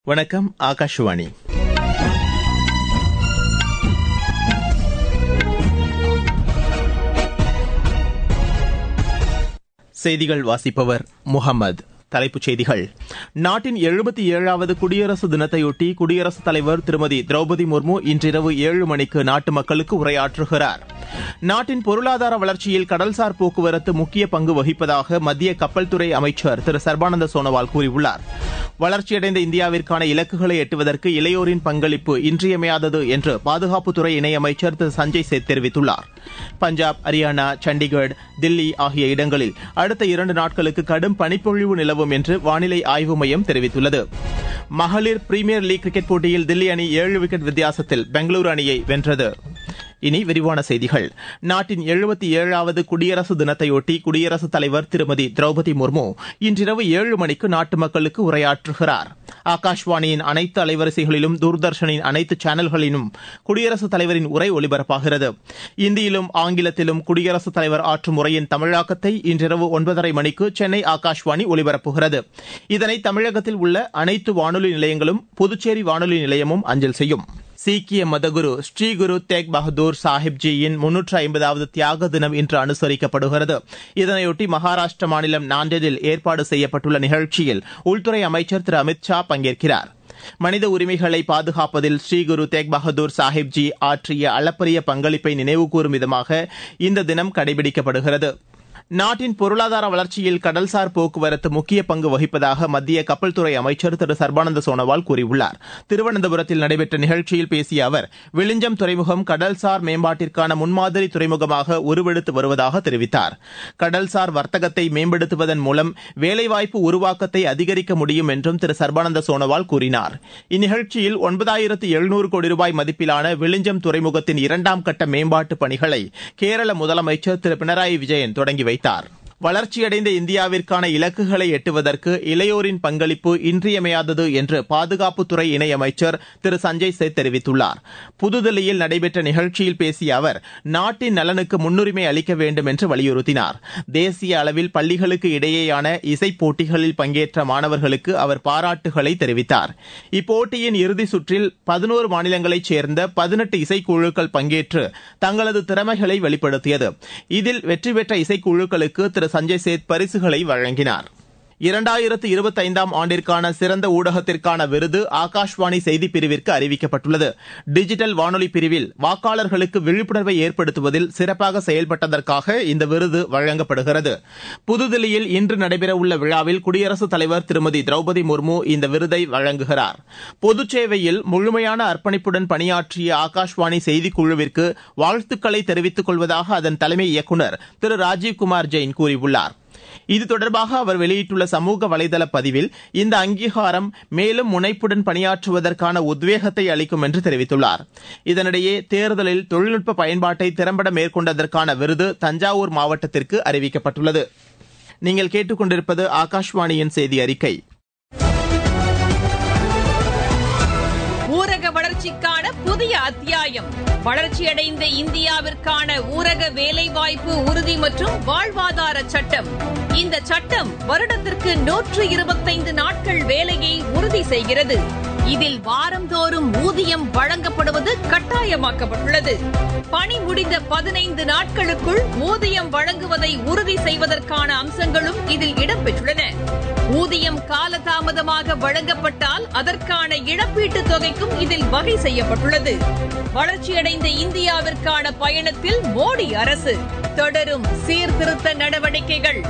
வணக்கம் ஆகாஷவாணி செய்திகள் வாசிப்பவர் முகமது தலைப்புச் செய்திகள் நாட்டின் எழுபத்தி ஏழாவது குடியரசு தினத்தையொட்டி குடியரசுத் தலைவர் திருமதி திரௌபதி முர்மு இன்றிரவு ஏழு மணிக்கு நாட்டு மக்களுக்கு உரையாற்றுகிறார் நாட்டின் பொருளாதார வளர்ச்சியில் கடல்சார் போக்குவரத்து முக்கிய பங்கு வகிப்பதாக மத்திய கப்பல் துறை அமைச்சர் திரு சர்பானந்த சோனோவால் கூறியுள்ளார் வளர்ச்சியடைந்த இந்தியாவிற்கான இலக்குகளை எட்டுவதற்கு இளையோரின் பங்களிப்பு இன்றியமையாதது என்று பாதுகாப்புத்துறை இணையமைச்சர் திரு சஞ்சய் சேத் தெரிவித்துள்ளார் பஞ்சாப் ஹரியானா சண்டிகர் தில்லி ஆகிய இடங்களில் அடுத்த இரண்டு நாட்களுக்கு கடும் பனிப்பொழிவு நிலவும் என்று வானிலை ஆய்வு மையம் தெரிவித்துள்ளது மகளிர் பிரீமியர் லீக் கிரிக்கெட் போட்டியில் தில்லி அணி ஏழு விக்கெட் வித்தியாசத்தில் பெங்களூரு அணியை வென்றது இனி விரிவான செய்திகள் நாட்டின் எழுபத்தி ஏழாவது குடியரசு தினத்தையொட்டி குடியரசுத் தலைவர் திருமதி திரௌபதி முர்மு இன்றிரவு ஏழு மணிக்கு நாட்டு மக்களுக்கு உரையாற்றுகிறார் ஆகாஷ்வாணியின் அனைத்து அலைவரிசைகளிலும் தூர்தர்ஷனின் அனைத்து சேனல்களிலும் குடியரசுத் தலைவரின் உரை ஒலிபரப்பாகிறது இந்தியிலும் ஆங்கிலத்திலும் குடியரசுத் தலைவர் ஆற்றும் உரையின் தமிழாக்கத்தை இன்றிரவு ஒன்பதரை மணிக்கு சென்னை ஆகாஷ்வாணி ஒலிபரப்புகிறது இதனை தமிழகத்தில் உள்ள அனைத்து வானொலி நிலையங்களும் புதுச்சேரி வானொலி நிலையமும் அஞ்சல் செய்யும் சீக்கிய மதகுரு ஸ்ரீ குரு தேக் பகதூர் சாஹிப்ஜியின் முன்னூற்று ஐம்பதாவது தியாக தினம் இன்று அனுசரிக்கப்படுகிறது இதனையொட்டி மகாராஷ்டிர மாநிலம் நாண்டெடில் ஏற்பாடு செய்யப்பட்டுள்ள நிகழ்ச்சியில் உள்துறை அமைச்சர் திரு அமித் ஷா பங்கேற்கிறார் மனித உரிமைகளை பாதுகாப்பதில் ஸ்ரீ குரு தேக் பகதூர் சாஹிப்ஜி ஆற்றிய அளப்பரிய பங்களிப்பை நினைவுகூரும் விதமாக இந்த தினம் கடைபிடிக்கப்படுகிறது நாட்டின் பொருளாதார வளர்ச்சியில் கடல்சார் போக்குவரத்து முக்கிய பங்கு வகிப்பதாக மத்திய கப்பல் துறை அமைச்சர் திரு சர்பானந்த சோனோவால் கூறியுள்ளார் திருவனந்தபுரத்தில் நடைபெற்ற நிகழ்ச்சியில் பேசிய அவர் விளிஞ்சம் துறைமுகம் கடல்சார் மேம்பாட்டிற்கான முன்மாதிரி துறைமுகமாக உருவெடுத்து வருவதாக தெரிவித்தார் கடல்சார் வர்த்தகத்தை மேம்படுத்துவதன் மூலம் வேலைவாய்ப்பு உருவாக்கத்தை அதிகரிக்க முடியும் என்றும் திரு சர்பானந்த சோனோவால் கூறினார் இந்நிகழ்ச்சியில் ஒன்பதாயிரத்து எழுநூறு கோடி ரூபாய் மதிப்பிலான விளிஞ்சம் துறைமுகத்தின் இரண்டாம் கட்ட மேம்பாட்டு பணிகளை கேரள முதலமைச்சர் திரு பினராயி விஜயன் தொடங்கி வைத்தார் வளர்ச்சியடைந்த இந்தியாவிற்கான இலக்குகளை எட்டுவதற்கு இளையோரின் பங்களிப்பு இன்றியமையாதது என்று பாதுகாப்புத்துறை இணையமைச்சர் திரு சஞ்சய் சேத் தெரிவித்துள்ளார் புதுதில்லியில் நடைபெற்ற நிகழ்ச்சியில் பேசிய அவர் நாட்டின் நலனுக்கு முன்னுரிமை அளிக்க வேண்டும் என்று வலியுறுத்தினார் தேசிய அளவில் பள்ளிகளுக்கு இடையேயான இசைப் போட்டிகளில் பங்கேற்ற மாணவர்களுக்கு அவர் பாராட்டுகளை தெரிவித்தார் இப்போட்டியின் இறுதிச் சுற்றில் பதினோரு மாநிலங்களைச் சேர்ந்த பதினெட்டு இசைக்குழுக்கள் பங்கேற்று தங்களது திறமைகளை வெளிப்படுத்தியது இதில் வெற்றி பெற்ற இசைக்குழுக்களுக்கு திரு சஞ்சய் சேத் பரிசுகளை வழங்கினார் இரண்டாயிரத்து இருபத்தைந்தாம் ஆண்டிற்கான சிறந்த ஊடகத்திற்கான விருது ஆகாஷ்வாணி செய்திப் பிரிவிற்கு அறிவிக்கப்பட்டுள்ளது டிஜிட்டல் வானொலி பிரிவில் வாக்காளர்களுக்கு விழிப்புணர்வை ஏற்படுத்துவதில் சிறப்பாக செயல்பட்டதற்காக இந்த விருது வழங்கப்படுகிறது புதுதில்லியில் இன்று நடைபெறவுள்ள விழாவில் குடியரசுத் தலைவர் திருமதி திரௌபதி முர்மு இந்த விருதை வழங்குகிறார் பொதுச்சேவையில் முழுமையான அர்ப்பணிப்புடன் பணியாற்றிய ஆகாஷ்வாணி செய்திக் குழுவிற்கு வாழ்த்துக்களை தெரிவித்துக் கொள்வதாக அதன் தலைமை இயக்குநர் திரு ராஜீவ்குமார் ஜெயின் கூறியுள்ளார் இது தொடர்பாக அவர் வெளியிட்டுள்ள சமூக வலைதள பதிவில் இந்த அங்கீகாரம் மேலும் முனைப்புடன் பணியாற்றுவதற்கான உத்வேகத்தை அளிக்கும் என்று தெரிவித்துள்ளார் இதனிடையே தேர்தலில் தொழில்நுட்ப பயன்பாட்டை திறம்பட மேற்கொண்டதற்கான விருது தஞ்சாவூர் மாவட்டத்திற்கு அறிவிக்கப்பட்டுள்ளது நீங்கள் கேட்டுக்கொண்டிருப்பது ஆகாஷ்வாணியின் செய்தி அறிக்கை ஊரக வளர்ச்சிக்கான புதிய அத்தியாயம் வளர்ச்சியடைந்த இந்தியாவிற்கான ஊரக வேலைவாய்ப்பு உறுதி மற்றும் வாழ்வாதார சட்டம் இந்த சட்டம் வருடத்திற்கு நூற்று இருபத்தைந்து நாட்கள் வேலையை உறுதி செய்கிறது இதில் வாரந்தோறும் ஊதியம் வழங்கப்படுவது கட்டாயமாக்கப்பட்டுள்ளது பணி முடிந்த பதினைந்து நாட்களுக்குள் ஊதியம் வழங்குவதை உறுதி செய்வதற்கான அம்சங்களும் இதில் இடம்பெற்றுள்ளன ஊதியம் காலதாமதமாக வழங்கப்பட்டால் அதற்கான இழப்பீட்டுத் தொகைக்கும் இதில் வகை செய்யப்பட்டுள்ளது வளர்ச்சியடைந்த இந்தியாவிற்கான பயணத்தில் மோடி அரசு தொடரும் சீர்திருத்த நடவடிக்கைகள்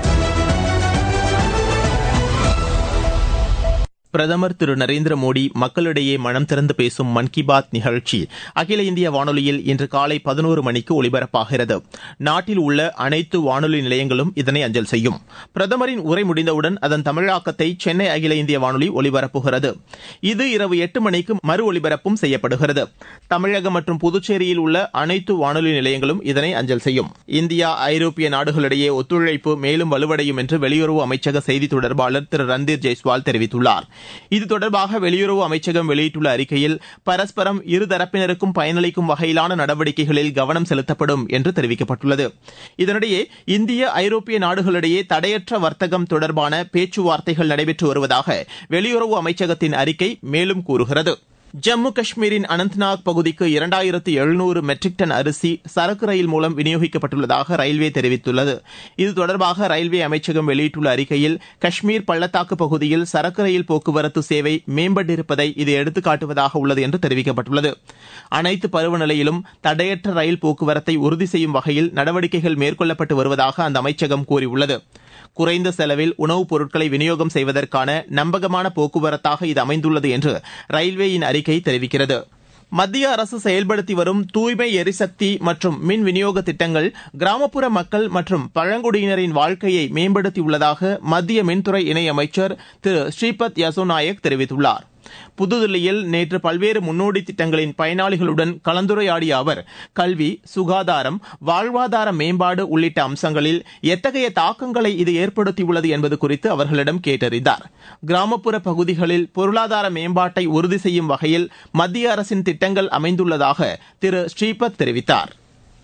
பிரதமர் திரு நரேந்திர மோடி மக்களிடையே மனம் திறந்து பேசும் மன் கி பாத் நிகழ்ச்சி அகில இந்திய வானொலியில் இன்று காலை பதினோரு மணிக்கு ஒலிபரப்பாகிறது நாட்டில் உள்ள அனைத்து வானொலி நிலையங்களும் இதனை அஞ்சல் செய்யும் பிரதமரின் உரை முடிந்தவுடன் அதன் தமிழாக்கத்தை சென்னை அகில இந்திய வானொலி ஒலிபரப்புகிறது இது இரவு எட்டு மணிக்கு மறு ஒலிபரப்பும் செய்யப்படுகிறது தமிழகம் மற்றும் புதுச்சேரியில் உள்ள அனைத்து வானொலி நிலையங்களும் இதனை அஞ்சல் செய்யும் இந்தியா ஐரோப்பிய நாடுகளிடையே ஒத்துழைப்பு மேலும் வலுவடையும் என்று வெளியுறவு அமைச்சக செய்தி தொடர்பாளர் திரு ரந்தீர் ஜெய்ஸ்வால் தெரிவித்துள்ளார் இது தொடர்பாக வெளியுறவு அமைச்சகம் வெளியிட்டுள்ள அறிக்கையில் பரஸ்பரம் இருதரப்பினருக்கும் பயனளிக்கும் வகையிலான நடவடிக்கைகளில் கவனம் செலுத்தப்படும் என்று தெரிவிக்கப்பட்டுள்ளது இதனிடையே இந்திய ஐரோப்பிய நாடுகளிடையே தடையற்ற வர்த்தகம் தொடர்பான பேச்சுவார்த்தைகள் நடைபெற்று வருவதாக வெளியுறவு அமைச்சகத்தின் அறிக்கை மேலும் கூறுகிறது ஜம்மு காஷ்மீரின் அனந்த்நாக் பகுதிக்கு இரண்டாயிரத்து எழுநூறு மெட்ரிக் டன் அரிசி சரக்கு ரயில் மூலம் விநியோகிக்கப்பட்டுள்ளதாக ரயில்வே தெரிவித்துள்ளது இது தொடர்பாக ரயில்வே அமைச்சகம் வெளியிட்டுள்ள அறிக்கையில் காஷ்மீர் பள்ளத்தாக்கு பகுதியில் சரக்கு ரயில் போக்குவரத்து சேவை மேம்பட்டிருப்பதை இது எடுத்துக்காட்டுவதாக உள்ளது என்று தெரிவிக்கப்பட்டுள்ளது அனைத்து பருவநிலையிலும் தடையற்ற ரயில் போக்குவரத்தை உறுதி செய்யும் வகையில் நடவடிக்கைகள் மேற்கொள்ளப்பட்டு வருவதாக அந்த அமைச்சகம் கூறியுள்ளது குறைந்த செலவில் உணவுப் பொருட்களை விநியோகம் செய்வதற்கான நம்பகமான போக்குவரத்தாக இது அமைந்துள்ளது என்று ரயில்வேயின் அறிக்கை தெரிவிக்கிறது மத்திய அரசு செயல்படுத்தி வரும் தூய்மை எரிசக்தி மற்றும் மின் விநியோக திட்டங்கள் கிராமப்புற மக்கள் மற்றும் பழங்குடியினரின் வாழ்க்கையை மேம்படுத்தியுள்ளதாக மத்திய மின்துறை இணையமைச்சர் திரு ஸ்ரீபத் யசோ நாயக் தெரிவித்துள்ளார் புதுதில்லியில் நேற்று பல்வேறு முன்னோடி திட்டங்களின் பயனாளிகளுடன் கலந்துரையாடிய அவர் கல்வி சுகாதாரம் வாழ்வாதார மேம்பாடு உள்ளிட்ட அம்சங்களில் எத்தகைய தாக்கங்களை இது ஏற்படுத்தியுள்ளது என்பது குறித்து அவர்களிடம் கேட்டறிந்தார் கிராமப்புற பகுதிகளில் பொருளாதார மேம்பாட்டை உறுதி செய்யும் வகையில் மத்திய அரசின் திட்டங்கள் அமைந்துள்ளதாக திரு ஸ்ரீபத் தெரிவித்தார்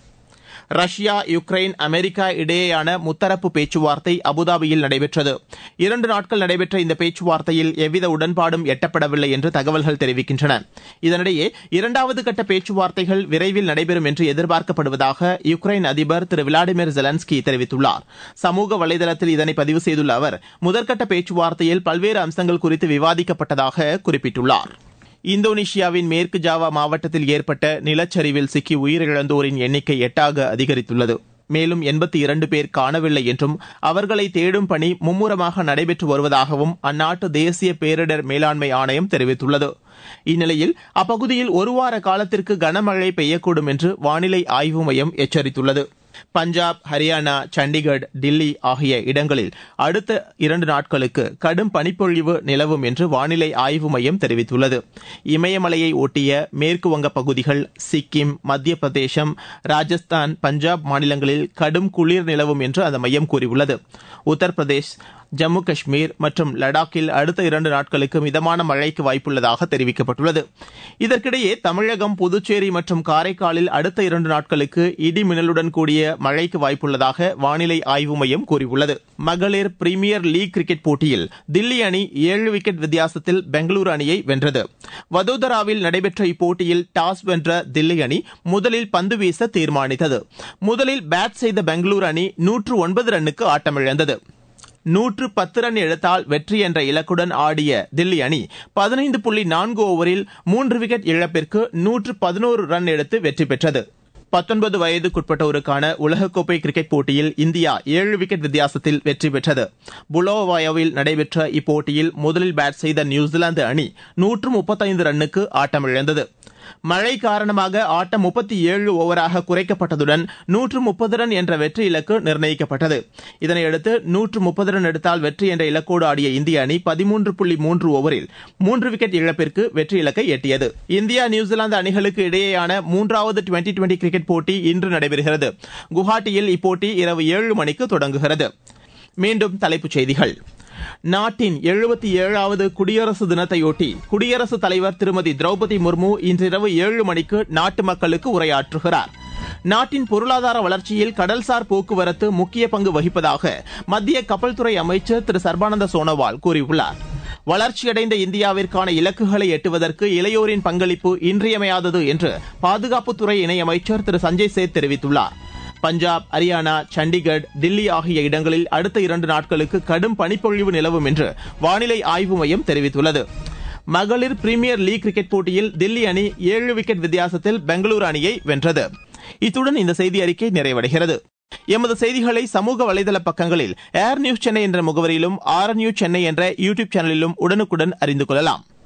ரஷ்யா யுக்ரைன் அமெரிக்கா இடையேயான முத்தரப்பு பேச்சுவார்த்தை அபுதாபியில் நடைபெற்றது இரண்டு நாட்கள் நடைபெற்ற இந்த பேச்சுவார்த்தையில் எவ்வித உடன்பாடும் எட்டப்படவில்லை என்று தகவல்கள் தெரிவிக்கின்றன இதனிடையே இரண்டாவது கட்ட பேச்சுவார்த்தைகள் விரைவில் நடைபெறும் என்று எதிர்பார்க்கப்படுவதாக யுக்ரைன் அதிபர் திரு விளாடிமிர் ஜெலன்ஸ்கி தெரிவித்துள்ளார் சமூக வலைதளத்தில் இதனை பதிவு செய்துள்ள அவர் முதற்கட்ட பேச்சுவார்த்தையில் பல்வேறு அம்சங்கள் குறித்து விவாதிக்கப்பட்டதாக குறிப்பிட்டுள்ளார் இந்தோனேஷியாவின் மேற்கு ஜாவா மாவட்டத்தில் ஏற்பட்ட நிலச்சரிவில் சிக்கி உயிரிழந்தோரின் எண்ணிக்கை எட்டாக அதிகரித்துள்ளது மேலும் எண்பத்தி இரண்டு பேர் காணவில்லை என்றும் அவர்களை தேடும் பணி மும்முரமாக நடைபெற்று வருவதாகவும் அந்நாட்டு தேசிய பேரிடர் மேலாண்மை ஆணையம் தெரிவித்துள்ளது இந்நிலையில் அப்பகுதியில் ஒருவார காலத்திற்கு கனமழை பெய்யக்கூடும் என்று வானிலை ஆய்வு மையம் எச்சரித்துள்ளது பஞ்சாப் ஹரியானா சண்டிகர் டில்லி ஆகிய இடங்களில் அடுத்த இரண்டு நாட்களுக்கு கடும் பனிப்பொழிவு நிலவும் என்று வானிலை ஆய்வு மையம் தெரிவித்துள்ளது இமயமலையை ஒட்டிய மேற்கு வங்க பகுதிகள் சிக்கிம் மத்திய பிரதேசம் ராஜஸ்தான் பஞ்சாப் மாநிலங்களில் கடும் குளிர் நிலவும் என்று அந்த மையம் கூறியுள்ளது உத்தரப்பிரதேஷ் ஜம்மு காஷ்மீர் மற்றும் லடாக்கில் அடுத்த இரண்டு நாட்களுக்கு மிதமான மழைக்கு வாய்ப்புள்ளதாக தெரிவிக்கப்பட்டுள்ளது இதற்கிடையே தமிழகம் புதுச்சேரி மற்றும் காரைக்காலில் அடுத்த இரண்டு நாட்களுக்கு இடி மின்னலுடன் கூடிய மழைக்கு வாய்ப்புள்ளதாக வானிலை ஆய்வு மையம் கூறியுள்ளது மகளிர் பிரீமியர் லீக் கிரிக்கெட் போட்டியில் தில்லி அணி ஏழு விக்கெட் வித்தியாசத்தில் பெங்களூரு அணியை வென்றது வதோதராவில் நடைபெற்ற இப்போட்டியில் டாஸ் வென்ற தில்லி அணி முதலில் பந்து வீச தீர்மானித்தது முதலில் பேட் செய்த பெங்களூரு அணி நூற்று ஒன்பது ரன்னுக்கு ஆட்டமிழந்தது நூற்று பத்து ரன் எடுத்தால் வெற்றி என்ற இலக்குடன் ஆடிய தில்லி அணி பதினைந்து புள்ளி நான்கு ஓவரில் மூன்று விக்கெட் இழப்பிற்கு நூற்று பதினோரு ரன் எடுத்து வெற்றி பெற்றது பத்தொன்பது வயதுக்குட்பட்டோருக்கான உலகக்கோப்பை கிரிக்கெட் போட்டியில் இந்தியா ஏழு விக்கெட் வித்தியாசத்தில் வெற்றி பெற்றது புலோவாயோவில் நடைபெற்ற இப்போட்டியில் முதலில் பேட் செய்த நியூசிலாந்து அணி நூற்று முப்பத்தைந்து ரன்னுக்கு ஆட்டமிழந்தது மழை காரணமாக ஆட்டம் முப்பத்தி ஏழு ஓவராக குறைக்கப்பட்டதுடன் நூற்று முப்பது ரன் என்ற வெற்றி இலக்கு நிர்ணயிக்கப்பட்டது இதனையடுத்து நூற்று முப்பது ரன் எடுத்தால் வெற்றி என்ற இலக்கோடு ஆடிய இந்திய அணி பதிமூன்று புள்ளி மூன்று ஓவரில் மூன்று விக்கெட் இழப்பிற்கு வெற்றி இலக்கை எட்டியது இந்தியா நியூசிலாந்து அணிகளுக்கு இடையேயான மூன்றாவது டுவெண்டி டுவெண்டி கிரிக்கெட் போட்டி இன்று நடைபெறுகிறது குவஹாட்டியில் இப்போட்டி இரவு ஏழு மணிக்கு தொடங்குகிறது மீண்டும் தலைப்புச் செய்திகள் நாட்டின் எழுபத்தி ஏழாவது குடியரசு தினத்தையொட்டி குடியரசுத் தலைவர் திருமதி திரௌபதி முர்மு இன்றிரவு ஏழு மணிக்கு நாட்டு மக்களுக்கு உரையாற்றுகிறார் நாட்டின் பொருளாதார வளர்ச்சியில் கடல்சார் போக்குவரத்து முக்கிய பங்கு வகிப்பதாக மத்திய கப்பல் துறை அமைச்சர் திரு சர்பானந்த சோனோவால் கூறியுள்ளார் வளர்ச்சியடைந்த இந்தியாவிற்கான இலக்குகளை எட்டுவதற்கு இளையோரின் பங்களிப்பு இன்றியமையாதது என்று பாதுகாப்புத்துறை இணையமைச்சர் திரு சஞ்சய் சேத் தெரிவித்துள்ளார் பஞ்சாப் ஹரியானா சண்டிகர் தில்லி ஆகிய இடங்களில் அடுத்த இரண்டு நாட்களுக்கு கடும் பனிப்பொழிவு நிலவும் என்று வானிலை ஆய்வு மையம் தெரிவித்துள்ளது மகளிர் பிரீமியர் லீக் கிரிக்கெட் போட்டியில் தில்லி அணி ஏழு விக்கெட் வித்தியாசத்தில் பெங்களூரு அணியை வென்றது இத்துடன் இந்த செய்தி அறிக்கை நிறைவடைகிறது எமது செய்திகளை சமூக வலைதள பக்கங்களில் ஏர் நியூஸ் சென்னை என்ற முகவரியிலும் ஆர் நியூஸ் சென்னை என்ற யூடியூப் சேனலிலும் உடனுக்குடன் அறிந்து கொள்ளலாம்